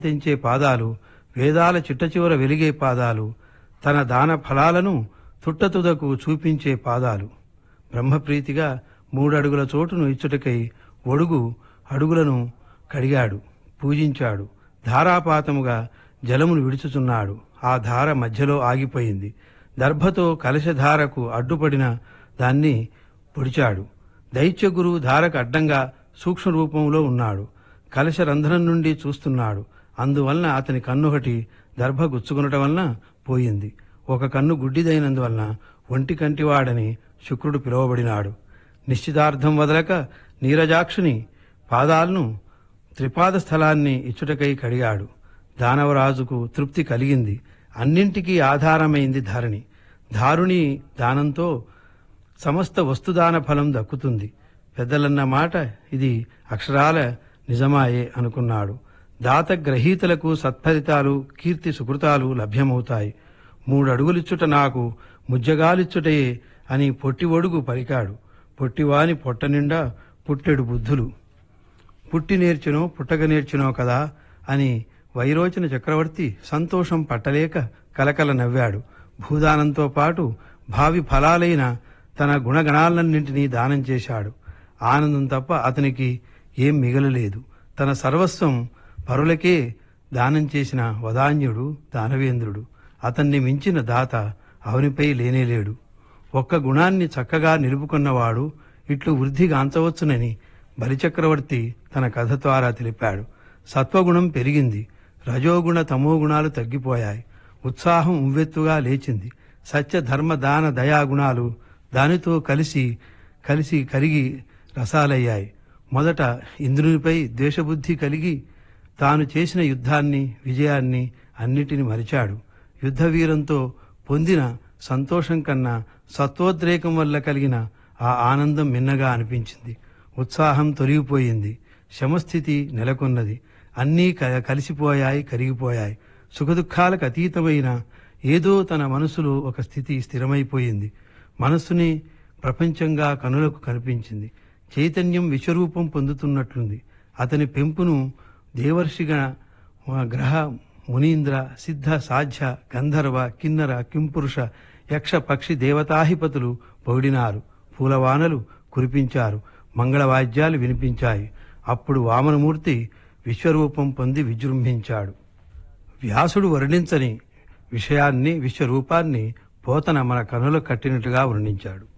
తెంచే పాదాలు వేదాల చిట్టచివర వెలిగే పాదాలు తన దాన ఫలాలను తుట్టతుదకు చూపించే పాదాలు బ్రహ్మప్రీతిగా మూడడుగుల చోటును ఇచ్చుటకై ఒడుగు అడుగులను కడిగాడు పూజించాడు ధారాపాతముగా జలమును విడుచుచున్నాడు ఆ ధార మధ్యలో ఆగిపోయింది దర్భతో కలశధారకు అడ్డుపడిన దాన్ని పొడిచాడు దైత్యగురు ధారకు అడ్డంగా సూక్ష్మ రూపంలో ఉన్నాడు కలశ రంధ్రం నుండి చూస్తున్నాడు అందువలన అతని కన్నొకటి దర్భ గుచ్చుకునటం వలన పోయింది ఒక కన్ను గుడ్డిదైనందువలన ఒంటి కంటివాడని శుక్రుడు పిలువబడినాడు నిశ్చితార్థం వదలక నీరజాక్షుని పాదాలను త్రిపాద స్థలాన్ని ఇచ్చుటకై కడిగాడు దానవరాజుకు తృప్తి కలిగింది అన్నింటికీ ఆధారమైంది ధరణి దారుణి దానంతో సమస్త వస్తుదాన ఫలం దక్కుతుంది పెద్దలన్న మాట ఇది అక్షరాల నిజమాయే అనుకున్నాడు దాత గ్రహీతలకు సత్ఫలితాలు కీర్తి సుకృతాలు లభ్యమవుతాయి మూడు అడుగులిచ్చుట నాకు ముజ్జగాలిచ్చుటయే అని పొట్టి ఒడుగు పలికాడు పొట్టివాని పొట్ట నిండా పుట్టెడు బుద్ధులు పుట్టి నేర్చునో పుట్టక నేర్చునో కదా అని వైరోచన చక్రవర్తి సంతోషం పట్టలేక కలకల నవ్వాడు భూదానంతో పాటు భావి ఫలాలైన తన గుణగణాలన్నింటినీ దానం చేశాడు ఆనందం తప్ప అతనికి ఏం మిగలలేదు తన సర్వస్వం పరులకే దానం చేసిన వదాన్యుడు దానవేంద్రుడు అతన్ని మించిన దాత అవనిపై లేనేలేడు ఒక్క గుణాన్ని చక్కగా నిలుపుకున్నవాడు ఇట్లు వృద్ధిగాంచవచ్చునని బలిచక్రవర్తి తన కథ ద్వారా తెలిపాడు సత్వగుణం పెరిగింది రజోగుణ తమోగుణాలు తగ్గిపోయాయి ఉత్సాహం ఉవ్వెత్తుగా లేచింది సత్య ధర్మ దాన దయాగుణాలు దానితో కలిసి కలిసి కరిగి రసాలయ్యాయి మొదట ఇంద్రునిపై ద్వేషబుద్ధి కలిగి తాను చేసిన యుద్ధాన్ని విజయాన్ని అన్నిటిని మరిచాడు యుద్ధ వీరంతో పొందిన సంతోషం కన్నా సత్వోద్రేకం వల్ల కలిగిన ఆ ఆనందం మిన్నగా అనిపించింది ఉత్సాహం తొలగిపోయింది శమస్థితి నెలకొన్నది అన్నీ క- కలిసిపోయాయి కరిగిపోయాయి సుఖదుఖాలకు అతీతమైన ఏదో తన మనసులో ఒక స్థితి స్థిరమైపోయింది మనస్సుని ప్రపంచంగా కనులకు కనిపించింది చైతన్యం విశ్వరూపం పొందుతున్నట్లుంది అతని పెంపును దేవర్షిగణ గ్రహ మునీంద్ర సిద్ధ సాధ్య గంధర్వ కిన్నర కింపురుష యక్ష పక్షి దేవతాహిపతులు పొగిడినారు పూలవానలు కురిపించారు మంగళవాద్యాలు వినిపించాయి అప్పుడు వామనమూర్తి విశ్వరూపం పొంది విజృంభించాడు వ్యాసుడు వర్ణించని విషయాన్ని విశ్వరూపాన్ని పోతన మన కనులకు కట్టినట్టుగా వర్ణించాడు